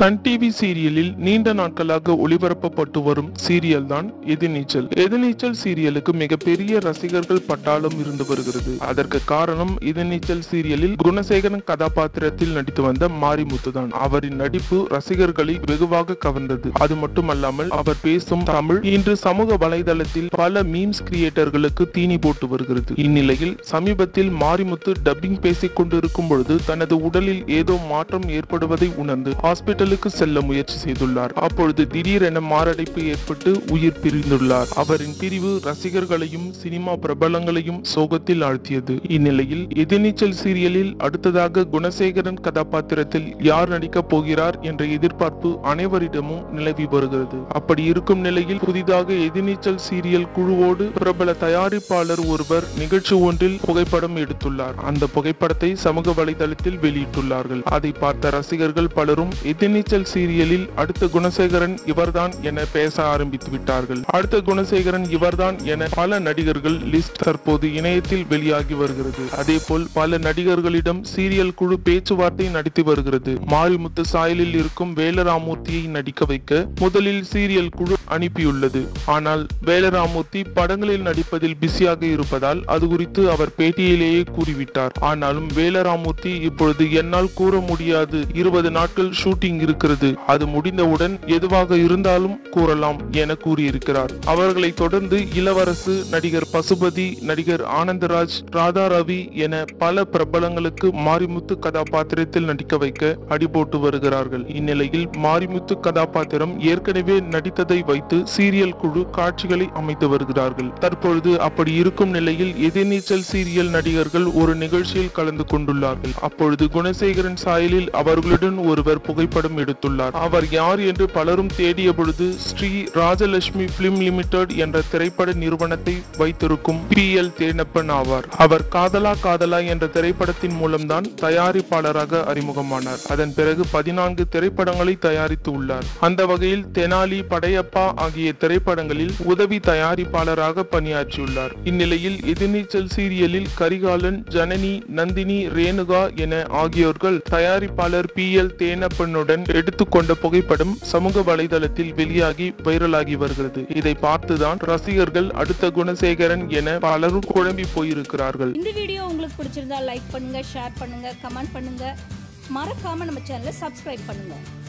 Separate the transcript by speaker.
Speaker 1: Sun TV சீரியலில் நீண்ட நாட்களாக ஒளிபரப்பப்பட்டு வரும் சீரியல் தான் எதிர்நீச்சல் எதிர்நீச்சல் சீரியலுக்கு மிகப்பெரிய ரசிகர்கள் பட்டாளம் இருந்து வருகிறது அதற்கு காரணம் எதிர்நீச்சல் சீரியலில் குணசேகரன் கதாபாத்திரத்தில் நடித்து வந்த மாரிமுத்து தான் அவரின் நடிப்பு ரசிகர்களை வெகுவாக கவர்ந்தது அது மட்டுமல்லாமல் அவர் பேசும் தமிழ் இன்று சமூக வலைதளத்தில் பல மீம்ஸ் கிரியேட்டர்களுக்கு தீனி போட்டு வருகிறது இந்நிலையில் சமீபத்தில் மாரிமுத்து டப்பிங் பேசிக் கொண்டிருக்கும் பொழுது தனது உடலில் ஏதோ மாற்றம் ஏற்படுவதை உணர்ந்து ஹாஸ்பிட்டலுக்கு செல்ல முயற்சி செய்துள்ளார் அப்பொழுது திடீரென மாரடைப்பு ஏற்பட்டு உயிர் பிரிந்துள்ளார் அவரின் பிரிவு ரசிகர்களையும் சினிமா பிரபலங்களையும் சோகத்தில் ஆழ்த்தியது இந்நிலையில் எதிர்நீச்சல் சீரியலில் அடுத்ததாக குணசேகரன் கதாபாத்திரத்தில் யார் நடிக்கப் போகிறார் என்ற எதிர்பார்ப்பு அனைவரிடமும் நிலவி வருகிறது அப்படி இருக்கும் நிலையில் புதிதாக எதிர்நீச்சல் சீரியல் குழுவோடு பிரபல தயாரிப்பாளர் ஒருவர் நிகழ்ச்சி ஒன்றில் புகைப்படம் எடுத்துள்ளார் அந்த புகைப்படத்தை சமூக வலைதளத்தில் வெளியிட்டுள்ளார்கள் அதை பார்த்த ரசிகர்கள் பலரும் எதிர்நீச்சல் சீரியலில் அடுத்த குணசேகரன் இவர்தான் என பேச ஆரம்பித்து விட்டார்கள் அடுத்த குணசேகரன் இவர்தான் என பல நடிகர்கள் லிஸ்ட் தற்போது இணையத்தில் வெளியாகி வருகிறது அதே போல் பல நடிகர்களிடம் சீரியல் குழு பேச்சுவார்த்தை நடத்தி வருகிறது மாரிமுத்து சாயலில் இருக்கும் வேலராமூர்த்தியை நடிக்க வைக்க முதலில் சீரியல் குழு அனுப்பியுள்ளது ஆனால் வேலராமூர்த்தி படங்களில் நடிப்பதில் பிஸியாக இருப்பதால் அது குறித்து அவர் பேட்டியிலேயே கூறிவிட்டார் ஆனாலும் வேலராமூர்த்தி இப்பொழுது என்னால் கூற முடியாது இருபது நாட்கள் ஷூட்டிங் இருக்கிறது அது முடிந்தவுடன் எதுவாக இருந்தாலும் கூறலாம் என கூறியிருக்கிறார் அவர்களை தொடர்ந்து இளவரசு நடிகர் பசுபதி நடிகர் ஆனந்தராஜ் ராதா ரவி என பல பிரபலங்களுக்கு மாரிமுத்து கதாபாத்திரத்தில் நடிக்க வைக்க அடிபோட்டு வருகிறார்கள் இந்நிலையில் மாரிமுத்து கதாபாத்திரம் ஏற்கனவே நடித்ததை வைத்து சீரியல் குழு காட்சிகளை அமைத்து வருகிறார்கள் தற்பொழுது அப்படி இருக்கும் நிலையில் எதிர்நீச்சல் சீரியல் நடிகர்கள் ஒரு நிகழ்ச்சியில் கலந்து கொண்டுள்ளார்கள் அப்பொழுது குணசேகரன் சாயலில் அவர்களுடன் ஒருவர் புகைப்படம் எடுத்துள்ளார் அவர் யார் என்று பலரும் தேடிய பொழுது ஸ்ரீ ராஜலட்சுமி பிலிம் லிமிடெட் என்ற திரைப்பட நிறுவனத்தை வைத்திருக்கும் பி எல் தேனப்பன் ஆவார் அவர் காதலா காதலா என்ற திரைப்படத்தின் மூலம்தான் தயாரிப்பாளராக அறிமுகமானார் அதன் பிறகு பதினான்கு திரைப்படங்களை தயாரித்து உள்ளார் அந்த வகையில் தெனாலி படையப்பா ஆகிய திரைப்படங்களில் உதவி தயாரிப்பாளராக பணியாற்றியுள்ளார் இந்நிலையில் எதிர்நீச்சல் சீரியலில் கரிகாலன் ஜனனி நந்தினி ரேணுகா என ஆகியோர்கள் தயாரிப்பாளர் பி எல் தேனப்பனுடன் எடுத்துக்கொண்ட புகைப்படம் சமூக வலைதளத்தில் வெளியாகி வைரலாகி வருகிறது இதை பார்த்துதான் ரசிகர்கள் அடுத்த குணசேகரன் என பலரும் குழம்பி போயிருக்கிறார்கள்
Speaker 2: இந்த வீடியோ உங்களுக்கு பிடிச்சிருந்தா லைக் பண்ணுங்க ஷேர் பண்ணுங்க கமெண்ட் பண்ணுங்க மறக்காம நம்ம சேனலை சப்ஸ்கிரைப் பண்ணுங்க